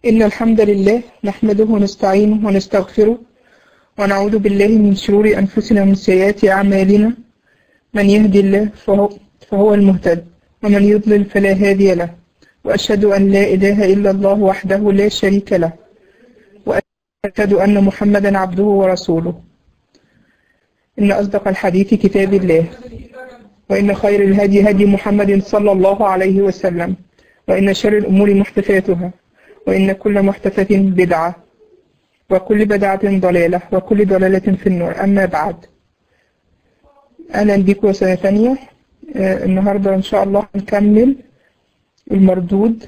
إن الحمد لله نحمده ونستعينه ونستغفره ونعوذ بالله من شرور أنفسنا ومن سيئات أعمالنا من يهدي الله فهو, فهو المهتد ومن يضلل فلا هادي له وأشهد أن لا إله إلا الله وحده لا شريك له وأشهد أن محمدا عبده ورسوله إن أصدق الحديث كتاب الله وإن خير الهدي هدي محمد صلى الله عليه وسلم وإن شر الأمور محدثاتها وإن كل محدثة بدعة وكل بدعة ضلالة وكل ضلالة في النور أما بعد أهلا بكم سنة ثانية آه النهاردة إن شاء الله هنكمل المردود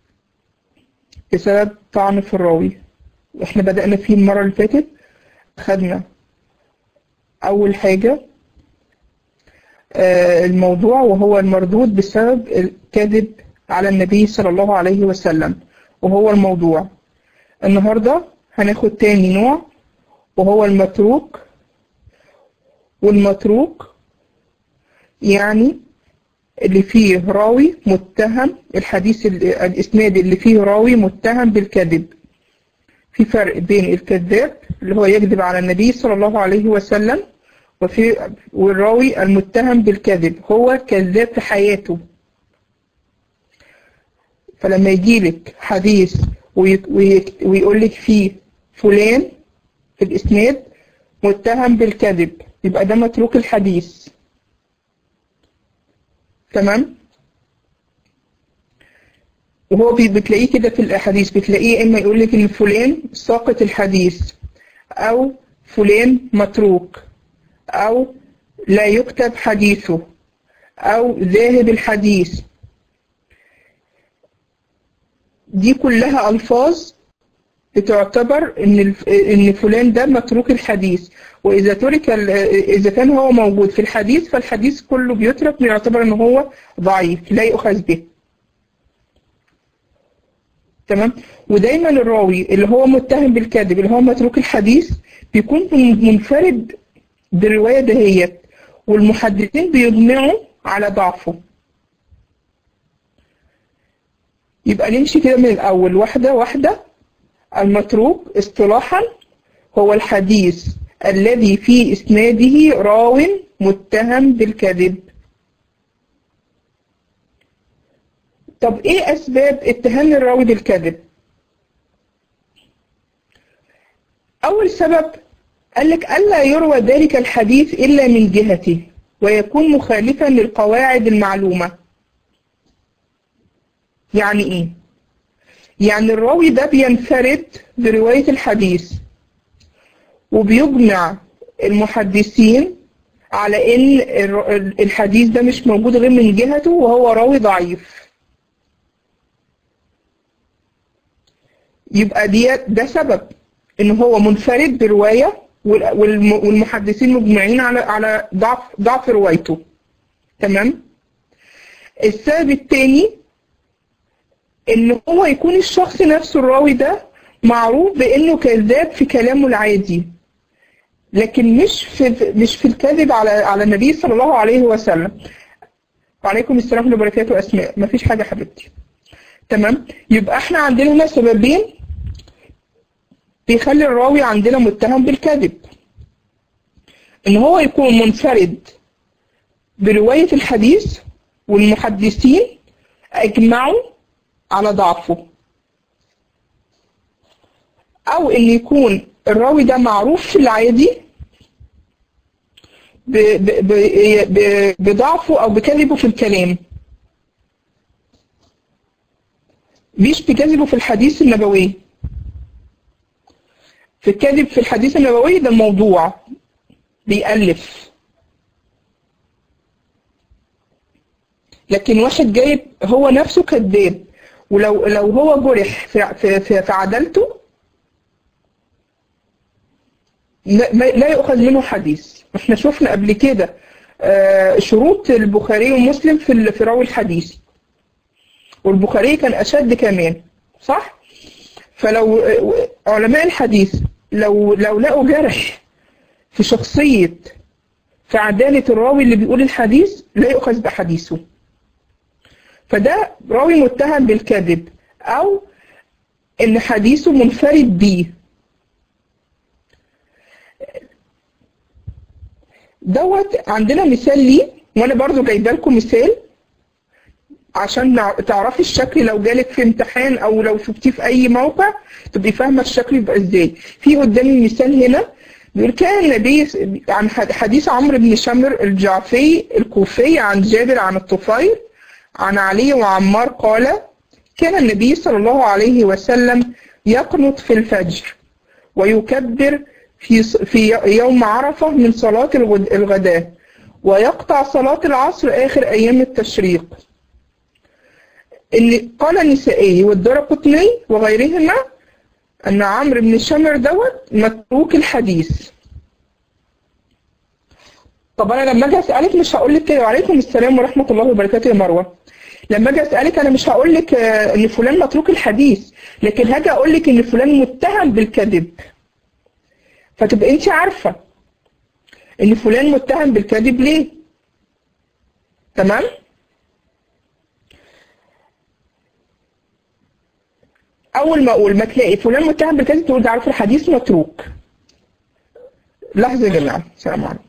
بسبب طعن في الراوي احنا بدأنا فيه المرة اللي فاتت خدنا أول حاجة آه الموضوع وهو المردود بسبب الكذب على النبي صلى الله عليه وسلم وهو الموضوع النهاردة هناخد تاني نوع وهو المتروك والمتروك يعني اللي فيه راوي متهم الحديث الإسناد اللي فيه راوي متهم بالكذب في فرق بين الكذاب اللي هو يكذب على النبي صلى الله عليه وسلم وفي والراوي المتهم بالكذب هو كذاب في حياته فلما يجيلك حديث ويقول لك فيه فلان في الإسناد متهم بالكذب يبقى ده متروك الحديث تمام وهو بتلاقيه كده في الأحاديث بتلاقيه إما يقول لك إن فلان ساقط الحديث أو فلان متروك أو لا يكتب حديثه أو ذاهب الحديث دي كلها ألفاظ بتعتبر إن إن فلان ده متروك الحديث وإذا ترك إذا كان هو موجود في الحديث فالحديث كله بيترك بيعتبر إن هو ضعيف لا يؤخذ به. تمام؟ ودايما الراوي اللي هو متهم بالكذب اللي هو متروك الحديث بيكون منفرد بالرواية دهيت والمحدثين بيجمعوا على ضعفه. يبقى نمشي كده من الأول واحدة واحدة المتروك اصطلاحا هو الحديث الذي في إسناده راو متهم بالكذب طب إيه أسباب اتهام الراوي بالكذب؟ أول سبب قال لك ألا يروى ذلك الحديث إلا من جهته ويكون مخالفا للقواعد المعلومة يعني ايه يعني الراوي ده بينفرد برواية الحديث وبيجمع المحدثين على ان الحديث ده مش موجود غير من جهته وهو راوي ضعيف يبقى دي ده سبب ان هو منفرد برواية والمحدثين مجمعين على على ضعف ضعف روايته تمام السبب الثاني ان هو يكون الشخص نفسه الراوي ده معروف بانه كذاب في كلامه العادي لكن مش في مش في الكذب على على النبي صلى الله عليه وسلم وعليكم السلام ورحمه الله وبركاته اسماء مفيش حاجه حبيبتي تمام يبقى احنا عندنا هنا سببين بيخلي الراوي عندنا متهم بالكذب ان هو يكون منفرد بروايه الحديث والمحدثين اجمعوا على ضعفه او ان يكون الراوي ده معروف في العادي بضعفه او بكذبه في الكلام مش بكذبه في الحديث النبوي في الكذب في الحديث النبوي ده الموضوع بيألف لكن واحد جايب هو نفسه كذاب ولو لو هو جرح في في في, في عدالته لا يؤخذ منه حديث احنا شفنا قبل كده شروط البخاري ومسلم في في راوي الحديث والبخاري كان اشد كمان صح فلو علماء الحديث لو لو لقوا جرح في شخصية في عدالة الراوي اللي بيقول الحديث لا يؤخذ بحديثه فده راوي متهم بالكذب أو ان حديثه منفرد بيه دوت عندنا مثال ليه وانا برضو جايبه لكم مثال عشان نع- تعرفي الشكل لو جالك في امتحان او لو شفتيه في اي موقع تبقي فاهمه الشكل يبقى ازاي في قدامي مثال هنا بيقول كان النبي س- عن حد- حديث عمرو بن شمر الجعفي الكوفي عن جابر عن الطفيل عن علي وعمار قال كان النبي صلى الله عليه وسلم يقنط في الفجر ويكبر في ص- في يوم عرفة من صلاة الغد- الغداء ويقطع صلاة العصر آخر أيام التشريق اللي قال النسائي والدرقطني وغيرهما أن عمرو بن شمر دوت متروك الحديث طب أنا لما أجي أسألك مش هقول لك كده وعليكم السلام ورحمة الله وبركاته يا مروة لما أجي أسألك أنا مش هقول لك آه، إن فلان متروك الحديث لكن هاجي أقول لك إن فلان متهم بالكذب فتبقى أنت عارفة إن فلان متهم بالكذب ليه تمام؟ اول ما اقول ما تلاقي فلان متهم بالكذب تقول ده عارف الحديث متروك لحظه يا جماعه السلام عليكم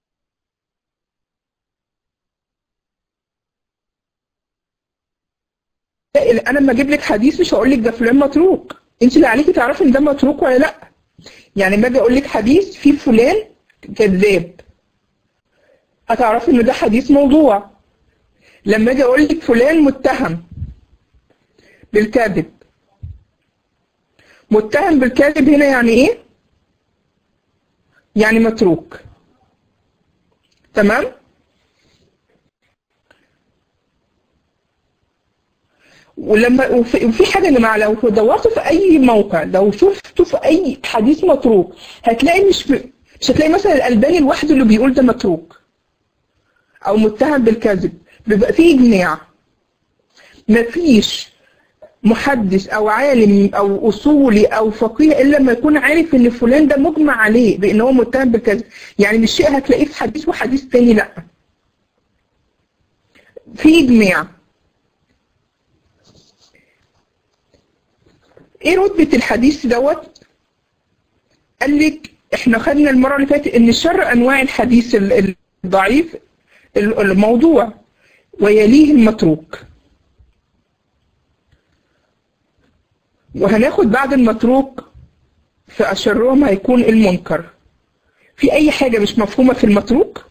لا، انا لما اجيب لك حديث مش هقول لك ده فلان متروك انت اللي عليكي تعرفي ان ده متروك ولا لا يعني لما اجي اقول لك حديث فيه فلان كذاب هتعرفي ان ده حديث موضوع لما اجي اقول لك فلان متهم بالكذب متهم بالكذب هنا يعني ايه يعني متروك تمام ولما وفي, وفي حاجه يا جماعه لو دورتوا في اي موقع لو شفتوا في اي حديث متروك هتلاقي مش في مش هتلاقي مثلا الالباني لوحده اللي بيقول ده متروك او متهم بالكذب بيبقى فيه اجماع مفيش محدث او عالم او اصولي او فقيه الا لما يكون عارف ان فلان ده مجمع عليه بان هو متهم بالكذب يعني مش شيء هتلاقيه في حديث وحديث تاني لا في اجماع ايه رتبة الحديث دوت قال لك احنا خدنا المرة اللي فاتت ان شر انواع الحديث ال- الضعيف ال- الموضوع ويليه المتروك وهناخد بعد المتروك في أشرهم هيكون المنكر في أي حاجة مش مفهومة في المتروك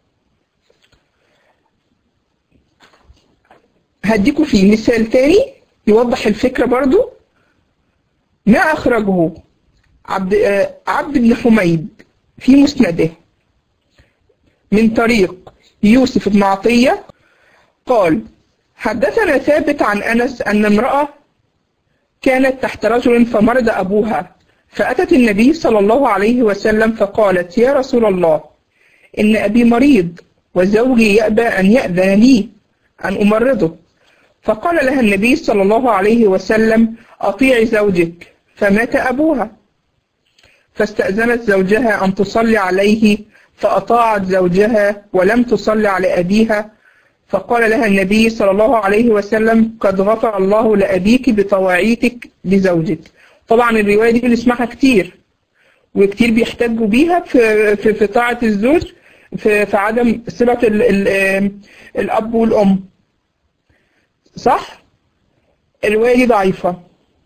هديكوا فيه مثال تاني يوضح الفكرة برضو ما أخرجه عبد, آه، عبد بن حميد في مسنده من طريق يوسف بن عطية قال حدثنا ثابت عن أنس أن امرأة كانت تحت رجل فمرض أبوها فأتت النبي صلى الله عليه وسلم فقالت يا رسول الله إن أبي مريض وزوجي يأبى أن يأذن لي أن أمرضه فقال لها النبي صلى الله عليه وسلم أطيعي زوجك فمات أبوها فاستأذنت زوجها أن تصلي عليه فأطاعت زوجها ولم تصلي على أبيها فقال لها النبي صلى الله عليه وسلم قد غفر الله لأبيك بطواعيتك لزوجك طبعا الرواية دي بنسمعها كتير وكتير بيحتجوا بيها في, في, في طاعة الزوج في, في عدم صلة ال ال الأب والأم صح؟ الرواية دي ضعيفة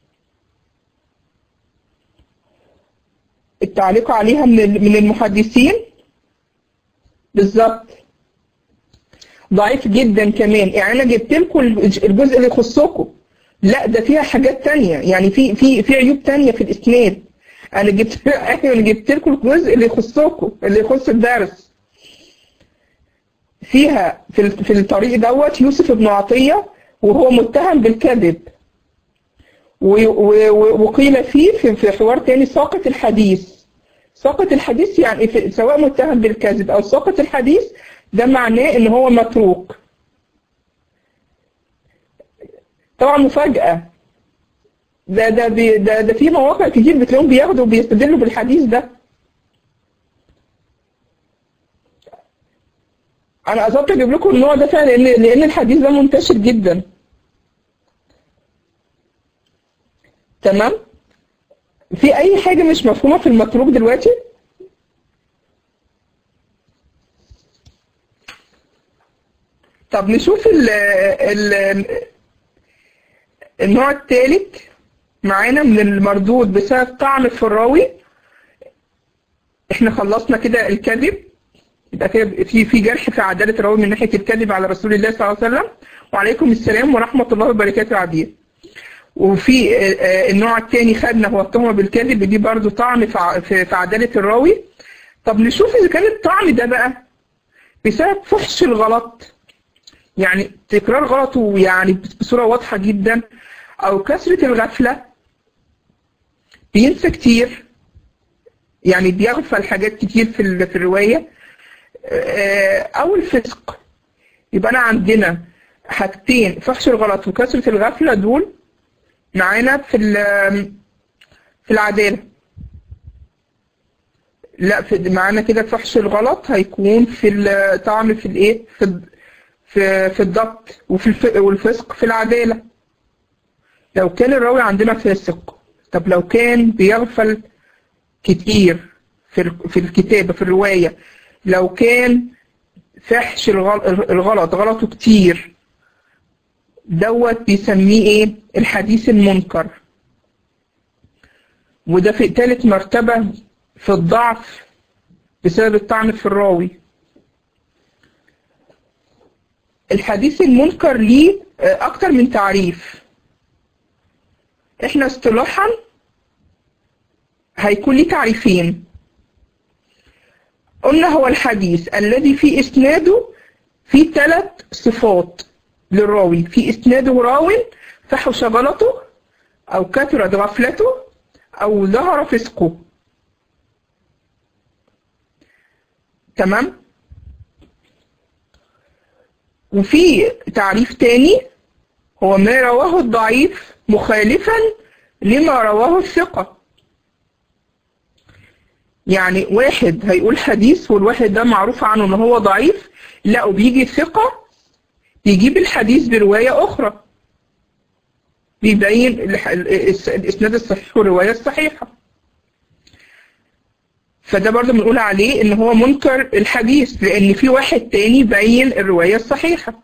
التعليق عليها من ال- من المحدثين بالظبط ضعيف جدا كمان يعني انا جبت لكم الجزء اللي يخصكم لا ده فيها حاجات تانية يعني في في في عيوب تانية في الاسناد انا جبت ايوه انا جبت لكم الجزء اللي يخصكم اللي يخص الدرس فيها في ال- في الطريق دوت يوسف بن عطية وهو متهم بالكذب و- و- و- وقيل فيه في في حوار تاني ساقط الحديث ساقط الحديث يعني في سواء متهم بالكذب او ساقط الحديث ده معناه ان هو متروك طبعا مفاجأة ده ده بي ده ده في مواقع كتير بتلاقيهم بياخدوا وبيستدلوا بالحديث ده انا قصدت اجيب لكم النوع ده فعلا لان لان الحديث ده منتشر جدا تمام في اي حاجة مش مفهومة في المتروك دلوقتي طب نشوف ال ال النوع الثالث معانا من المردود بسبب طعن في الراوي احنا خلصنا كده الكذب يبقى كده في في جرح في عدالة الراوي من ناحية الكذب على رسول الله صلى الله عليه وسلم وعليكم السلام ورحمة الله وبركاته عبير وفي النوع الثاني خدنا هو التهمة بالكذب دي برضو طعن في في عدالة الراوي طب نشوف إذا كان الطعن ده بقى بسبب فحش الغلط يعني تكرار غلطه يعني بصورة واضحة جدا أو كثرة الغفلة بينسى كتير يعني بيغفل حاجات كتير في في الرواية أو الفسق يبقى أنا عندنا حاجتين فحش الغلط وكثرة الغفلة دول معانا في في العدالة لا في معانا كده فحش الغلط هيكون في الطعن في الايه في في في الضبط وفي والفسق في العدالة لو كان الراوي عندنا فاسق طب لو كان بيغفل كتير في في الكتابة في الرواية لو كان فحش الغلط غلطه كتير دوت بيسميه ايه الحديث المنكر وده في تالت مرتبة في الضعف بسبب الطعن في الراوي الحديث المنكر ليه اكتر من تعريف احنا اصطلاحا هيكون ليه تعريفين قلنا هو الحديث الذي في اسناده في ثلاث صفات للراوي في اسناده راو فحش غلطه او كثرت غفلته او ظهر فسقه تمام وفي تعريف تاني هو ما رواه الضعيف مخالفا لما رواه الثقة يعني واحد هيقول حديث والواحد ده معروف عنه ان هو ضعيف لا وبيجي الثقة يجيب الحديث برواية أخرى بيبين الإسناد الصحيح والرواية الصحيحة فده برضه بنقول عليه إن هو منكر الحديث لأن في واحد تاني بين الرواية الصحيحة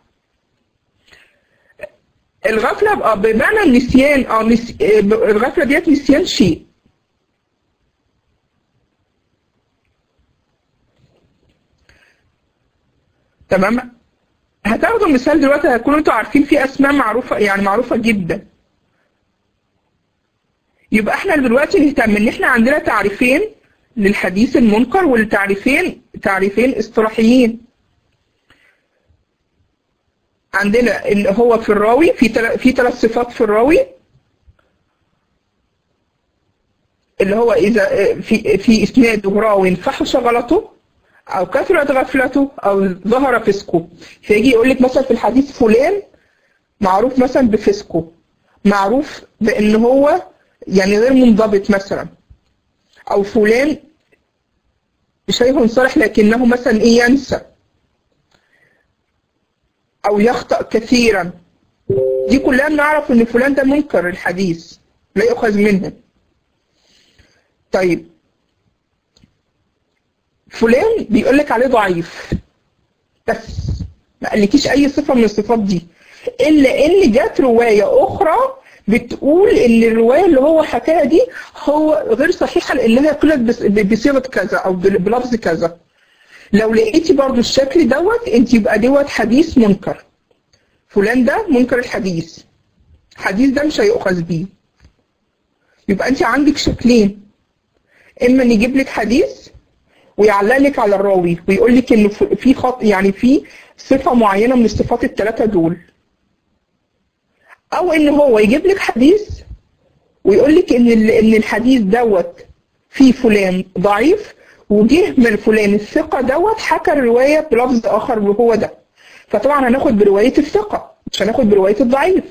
الغفلة بقى بمعنى النسيان أو نس... الغفلة ديت نسيان شيء تمام هتاخدوا مثال دلوقتي هتكونوا انتوا عارفين في اسماء معروفه يعني معروفه جدا يبقى احنا دلوقتي نهتم ان احنا عندنا تعريفين للحديث المنكر والتعريفين تعريفين اصطلاحيين عندنا اللي هو في الراوي في تل... في ثلاث صفات في الراوي اللي هو اذا في في اسناده راو فحش غلطه او كثرت غفلته او ظهر فسقه فيجي يقول لك مثلا في الحديث فلان معروف مثلا بفسقه معروف بان هو يعني غير منضبط مثلا او فلان شيء صالح لكنه مثلا ايه ينسى او يخطأ كثيرا دي كلها بنعرف ان فلان ده منكر الحديث لا يؤخذ منه طيب فلان بيقول لك عليه ضعيف بس ما قالكيش اي صفه من الصفات دي الا ان جت روايه اخرى بتقول ان الروايه اللي هو حكاها دي هو غير صحيحه لانها قلت بصيغه كذا او بلفظ كذا لو لقيتي برضو الشكل دوت انت يبقى دوت حديث منكر فلان ده منكر الحديث الحديث ده مش هيؤخذ بيه يبقى انت عندك شكلين اما نجيب لك حديث ويعلق لك على الراوي ويقول لك ان في خط يعني في صفه معينه من الصفات الثلاثه دول او ان هو يجيب لك حديث ويقول لك ان ان الحديث دوت فيه فلان ضعيف وجه من فلان الثقه دوت حكى الروايه بلفظ اخر وهو ده فطبعا هناخد بروايه الثقه مش هناخد بروايه الضعيف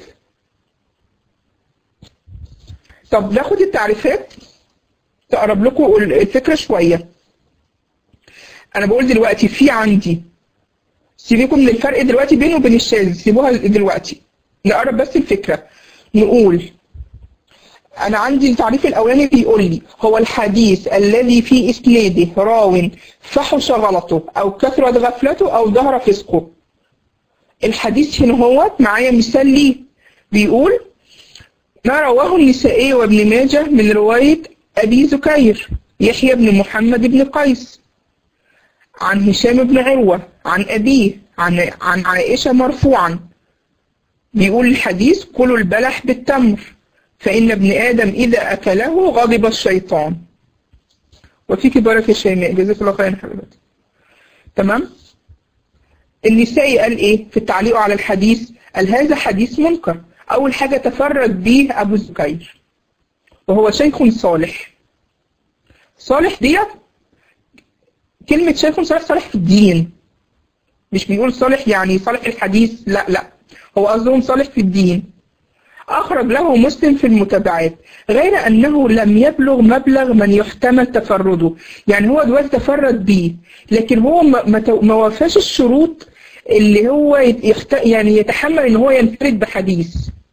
طب ناخد التعريفات تقرب لكم الفكره شويه انا بقول دلوقتي في عندي سيبيكم من الفرق دلوقتي بينه وبين الشاذ سيبوها دلوقتي نقرب بس الفكره نقول انا عندي التعريف الاولاني بيقول لي هو الحديث الذي في اسناده راو فحش غلطه او كثرت غفلته او ظهر فسقه الحديث هنا هو معايا مثال ليه بيقول ما رواه النسائي وابن ماجه من رواية أبي زكير يحيى بن محمد بن قيس عن هشام بن عروة عن أبيه عن, عن عائشة مرفوعا بيقول الحديث كلوا البلح بالتمر فإن ابن آدم إذا أكله غضب الشيطان وفيك بارك يا شيماء جزاك الله خيرا حبيبتي تمام النسائي قال إيه في التعليق على الحديث قال هذا حديث منكر أول حاجة تفرد به أبو زكير وهو شيخ صالح صالح ديت كلمة شيخ صالح صالح في الدين مش بيقول صالح يعني صالح الحديث لا لا هو قصدهم صالح في الدين أخرج له مسلم في المتابعات غير أنه لم يبلغ مبلغ من يحتمل تفرده يعني هو دلوقتي تفرد بيه لكن هو ما وفاش الشروط اللي هو يخت... يعني يتحمل ان هو ينفرد بحديث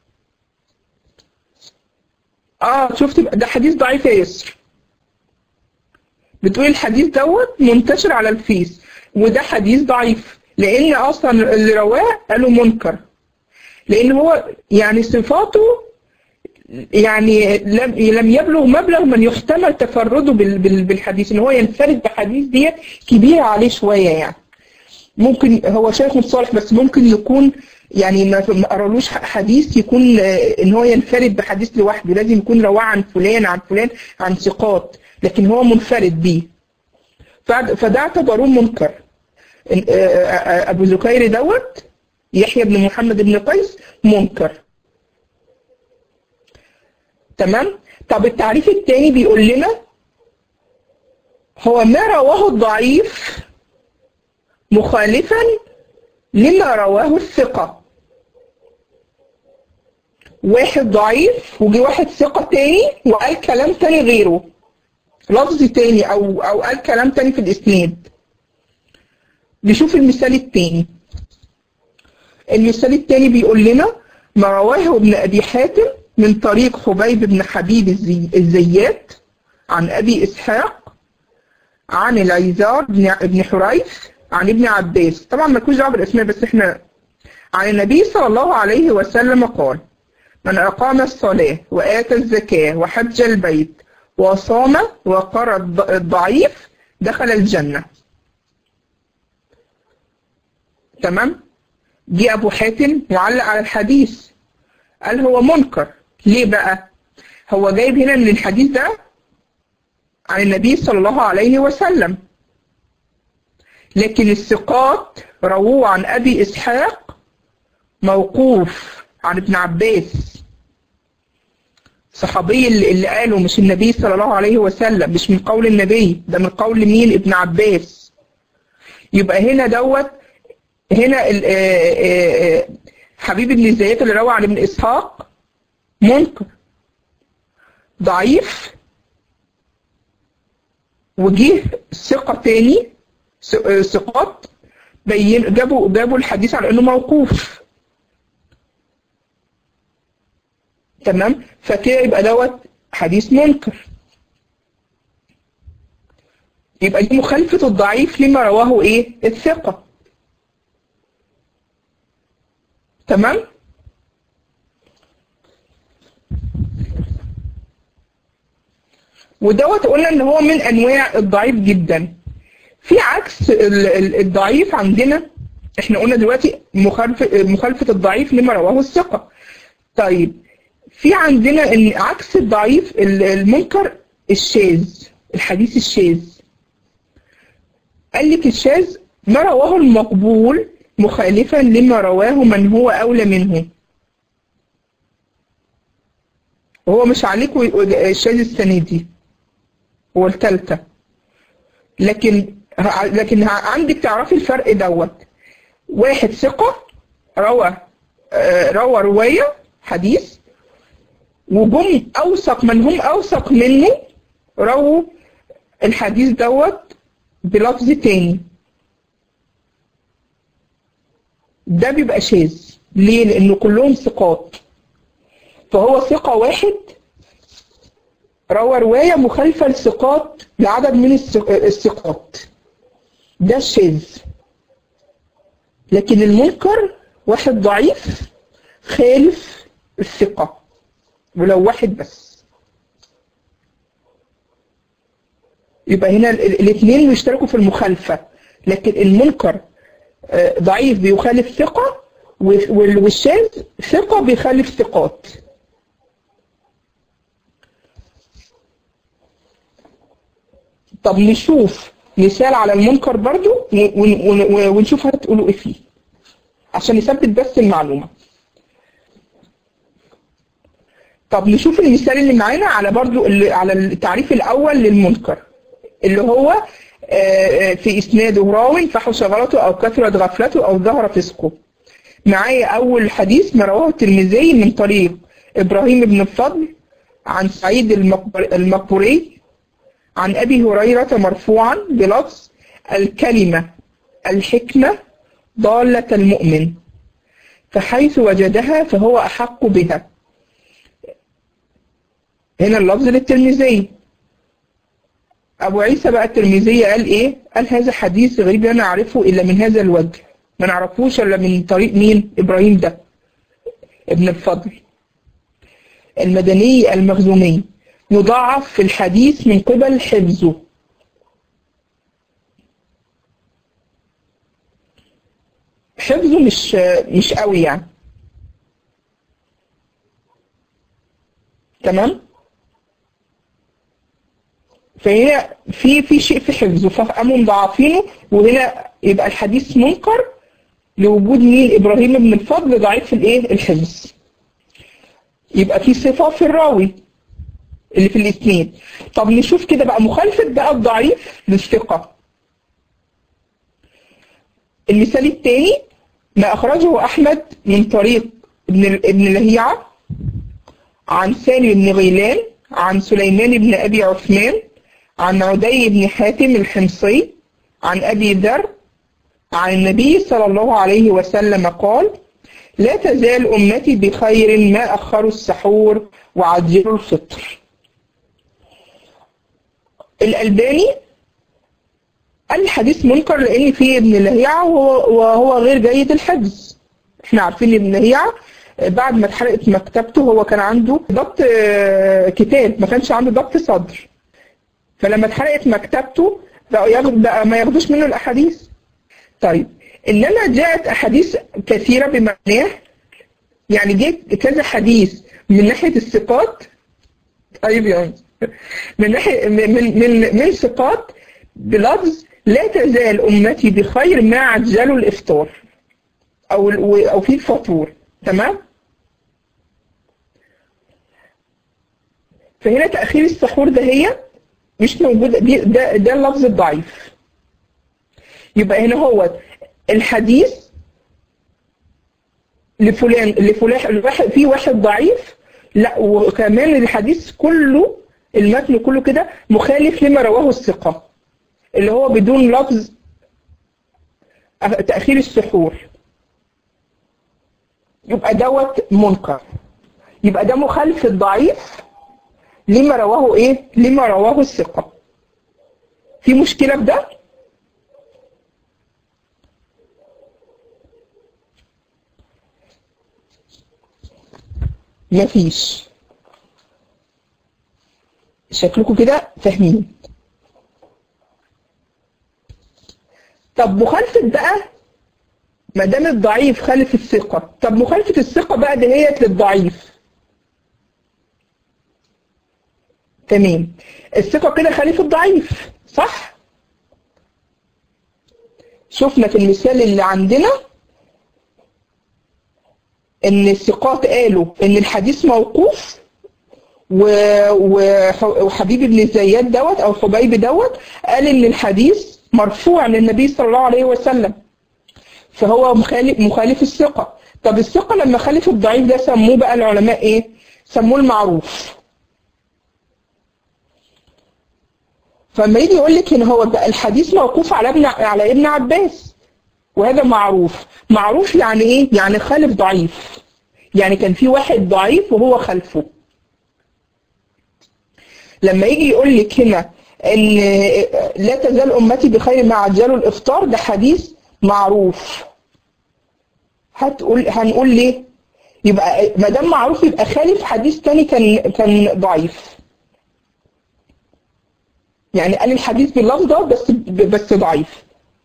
اه شفت ده حديث ضعيف يا يسر بتقول الحديث دوت منتشر على الفيس وده حديث ضعيف لان اصلا اللي رواه قالوا منكر لان هو يعني صفاته يعني لم لم يبلغ مبلغ من يحتمل تفرده بالحديث ان هو ينفرد بحديث ديت كبيره عليه شويه يعني ممكن هو شيخ صالح بس ممكن يكون يعني ما قرالوش حديث يكون ان هو ينفرد بحديث لوحده لازم يكون رواه عن فلان عن فلان عن ثقات لكن هو منفرد بيه فده اعتبروه منكر ابو زكير دوت يحيى بن محمد بن قيس منكر تمام طب التعريف الثاني بيقول لنا هو ما رواه الضعيف مخالفا لما رواه الثقة واحد ضعيف وجي واحد ثقة تاني وقال كلام تاني غيره لفظ تاني أو, أو قال كلام تاني في الإسناد نشوف المثال التاني المثال التاني بيقول لنا ما رواه ابن أبي حاتم من طريق حبيب بن حبيب الزيات عن أبي إسحاق عن العيزار بن حريث عن ابن عباس طبعا ما دعوه بالاسماء بس احنا عن النبي صلى الله عليه وسلم قال من أقام الصلاة وآتى الزكاة وحج البيت وصام وقرأ الضعيف دخل الجنة تمام جه أبو حاتم وعلق على الحديث قال هو منكر ليه بقى هو جايب هنا ان الحديث ده عن النبي صلى الله عليه وسلم لكن الثقات رووه عن أبي إسحاق موقوف عن ابن عباس صحابي اللي, اللي قاله مش النبي صلى الله عليه وسلم مش من قول النبي ده من قول مين ابن عباس يبقى هنا دوت هنا حبيب ابن زياد اللي روى عن ابن إسحاق منكر ضعيف وجيه ثقة تاني ثقات بين جابوا جابوا الحديث على انه موقوف تمام فكده يبقى دوت حديث منكر يبقى دي مخالفة الضعيف لما رواه ايه الثقة تمام ودوت قلنا ان هو من انواع الضعيف جدا في عكس الضعيف عندنا احنا قلنا دلوقتي مخالفة, مخالفة الضعيف لما رواه الثقة طيب في عندنا ان عكس الضعيف المنكر الشاذ الحديث الشاذ قال لك الشاذ ما رواه المقبول مخالفا لما رواه من هو أولى منه وهو مش عليكم الشاذ السنة دي هو التالتة لكن لكن عندك تعرفي الفرق دوت واحد ثقة روى روى رواية حديث وجم أوثق من هم أوثق منه رووا الحديث دوت بلفظ تاني ده بيبقى شاذ ليه؟ لأنه كلهم ثقات فهو ثقة واحد روى رواية مخالفة لثقات لعدد من الثق- الثقات ده الشاذ لكن المنكر واحد ضعيف خالف الثقة ولو واحد بس يبقى هنا الاثنين بيشتركوا في المخالفة لكن المنكر آه، ضعيف بيخالف ثقة وال- والشاذ ثقة بيخالف ثقات طب نشوف مثال على المنكر برضو ون- ون- ونشوف هتقولوا ايه فيه عشان نثبت بس المعلومة طب نشوف المثال اللي معانا على برضو اللي على التعريف الأول للمنكر اللي هو آه، آه، في إسناده راو فحش غلطه أو كثرت غفلته أو ظهر فسقه معايا أول حديث ما رواه الترمذي من طريق إبراهيم بن الفضل عن سعيد المقبر- المقبوري عن أبي هريرة مرفوعا بلفظ الكلمة الحكمة ضالة المؤمن فحيث وجدها فهو أحق بها هنا اللفظ للترمذي أبو عيسى بقى الترمذي قال إيه؟ قال هذا حديث غريب لا نعرفه إلا من هذا الوجه ما نعرفوش إلا من طريق مين؟ إبراهيم ده ابن الفضل المدني المخزومي يضاعف في الحديث من قبل حفظه حفظه مش مش قوي يعني تمام فهنا في في شيء في حفظه فقاموا مضاعفينه وهنا يبقى الحديث منكر لوجود مين ابراهيم بن الفضل ضعيف في الايه الحفظ يبقى في صفه في الراوي اللي في الاثنين طب نشوف كده بقى مخالفه بقى الضعيف للثقه المثال الثاني ما اخرجه احمد من طريق ابن ابن لهيعه عن سالم بن غيلان عن سليمان بن ابي عثمان عن عدي بن حاتم الحمصي عن ابي ذر عن النبي صلى الله عليه وسلم قال لا تزال امتي بخير ما اخروا السحور وعجلوا الفطر الالباني قال الحديث منكر لان فيه ابن لهيعه وهو, وهو غير جيد الحفظ احنا عارفين ابن لهيعه بعد ما اتحرقت مكتبته هو كان عنده ضبط آه، كتاب ما كانش عنده ضبط صدر فلما اتحرقت مكتبته بقى, ياخد بقى ما ياخدوش منه الاحاديث طيب انما جاءت احاديث كثيره بمعناه يعني جه كذا حديث من ناحيه الثقات طيب يعني من ناحيه من من من ثقات بلفظ لا تزال امتي بخير ما عجلوا الافطار او ال- او في الفطور تمام فهنا تاخير السحور ده هي مش موجوده دي ده ده اللفظ الضعيف يبقى هنا هو الحديث لفلان لفلان الواحد في واحد ضعيف لا وكمان الحديث كله المتن كله كده مخالف لما رواه الثقة اللي هو بدون لفظ أخ- تأخير السحور يبقى دوت منكر يبقى ده مخالف الضعيف لما رواه ايه لما رواه الثقة في مشكلة في ده مفيش شكلكم كده فاهمين طب مخالفة بقى ما دام الضعيف خالف الثقة طب مخالفة الثقة بقى دهيت للضعيف تمام الثقة كده خالف الضعيف صح؟ شفنا في المثال اللي عندنا ان الثقات قالوا ان الحديث موقوف و... وح- وحبيب بن زياد دوت او حبيب دوت قال ان الحديث مرفوع للنبي صلى الله عليه وسلم فهو مخالف مخالف الثقة طب الثقة لما خالف الضعيف ده سموه بقى العلماء ايه سموه المعروف فلما يجي يقول لك ان هو بقى الحديث موقوف على ابن على ابن عباس وهذا معروف معروف يعني ايه يعني خالف ضعيف يعني كان في واحد ضعيف وهو خلفه لما يجي يقول لك هنا ان لا تزال امتي بخير ما عجلوا الافطار ده حديث معروف هتقول هنقول ليه يبقى ما دام معروف يبقى خالف حديث تاني كان كان ضعيف يعني قال الحديث باللفظ ده بس بس ضعيف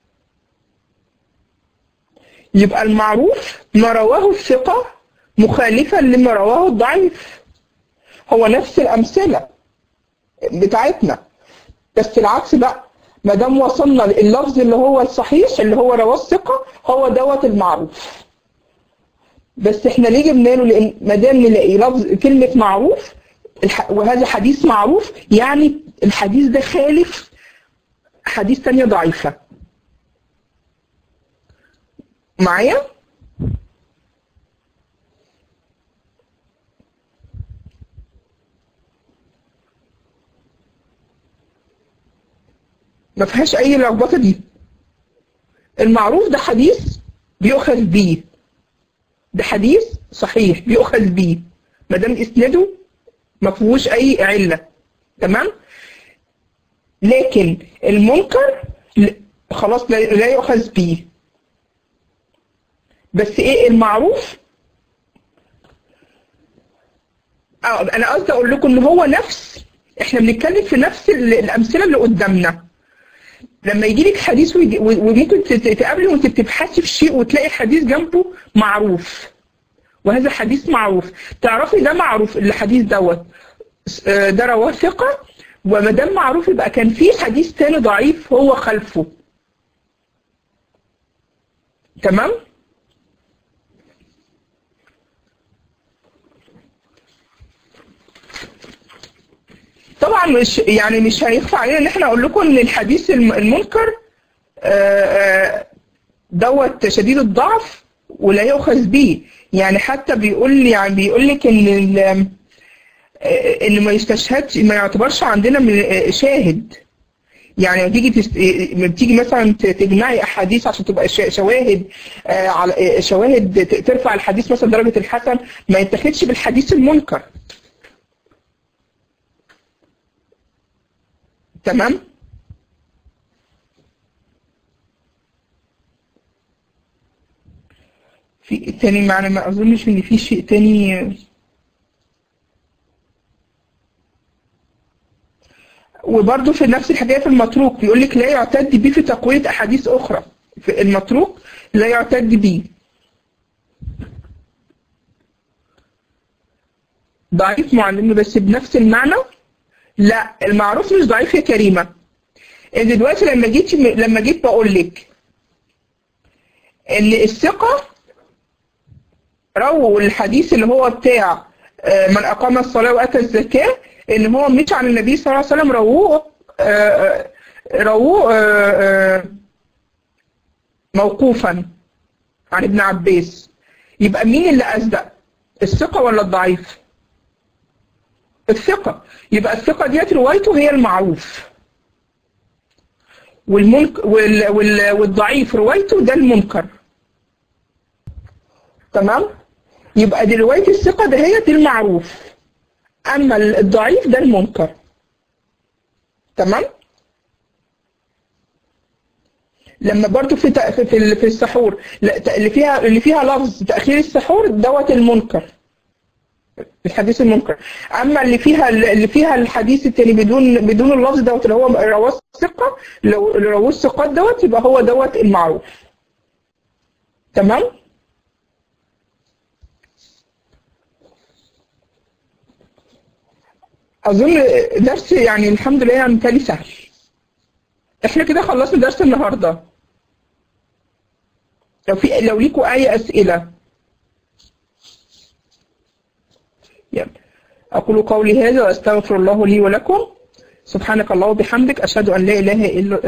يبقى المعروف ما رواه الثقة مخالفا لما رواه الضعيف هو نفس الأمثلة بتاعتنا بس العكس بقى ما دام وصلنا اللفظ اللي هو الصحيح اللي هو رواه الثقة هو دوت المعروف بس احنا ليه جبنا له لان ما دام نلاقي لفظ كلمة معروف وهذا حديث معروف يعني الحديث ده خالف حديث تانية ضعيفة معايا؟ ما فيهاش اي لخبطه دي المعروف ده حديث بيؤخذ بيه ده حديث صحيح بيؤخذ بيه ما دام اسناده ما فيهوش اي عله تمام لكن المنكر خلاص لا يؤخذ بيه بس ايه المعروف اه انا قصدي اقول لكم ان هو نفس احنا بنتكلم في نفس الامثله اللي قدامنا لما يجي لك حديث وممكن تقابلي وانت بتبحثي في شيء وتلاقي حديث جنبه معروف وهذا حديث معروف تعرفي ده معروف الحديث دوت ده رواه ثقه وما دام معروف يبقى كان في حديث تاني ضعيف هو خلفه تمام طبعا مش يعني مش هيخفى علينا ان احنا اقول لكم ان الحديث المنكر دوت شديد الضعف ولا يؤخذ به يعني حتى بيقول يعني بيقول لك ان ان ما يستشهدش ما يعتبرش عندنا من شاهد يعني لما تيجي تست... بتيجي مثلا تجمعي احاديث عشان تبقى شواهد على شواهد ترفع الحديث مثلا درجه الحسن ما يتاخدش بالحديث المنكر تمام في تاني معنى ما اظنش ان في شيء تاني وبرضه في نفس الحكايه في المتروك بيقول لك لا يعتد به في تقويه احاديث اخرى في المتروك لا يعتد به ضعيف معلم بس بنفس المعنى لا المعروف مش ضعيف يا كريمه انت دلوقتي لما جيت لما جيت بقول لك ان الثقه رووا الحديث اللي هو بتاع من اقام الصلاه واتى الزكاه ان هو مش عن النبي صلى الله عليه وسلم رووه رووه موقوفا عن ابن عباس يبقى مين اللي اصدق الثقه ولا الضعيف الثقه يبقى الثقه ديت روايته هي المعروف والمنك وال وال والضعيف روايته ده المنكر تمام يبقى دي روايه الثقه ده هي دي المعروف اما الضعيف ده المنكر تمام لما برضو في في في السحور اللي فيها اللي فيها لفظ تاخير السحور دوت المنكر الحديث المنكر اما اللي فيها اللي فيها الحديث التاني بدون بدون اللفظ دوت اللي هو رواه الثقه لو اللي رواه الثقات دوت يبقى هو دوت المعروف تمام اظن درس يعني الحمد لله يعني تالي سهل احنا كده خلصنا درس النهارده لو في لو ليكوا اي اسئله يلا اقول قولي هذا واستغفر الله لي ولكم سبحانك الله وبحمدك اشهد ان لا اله الا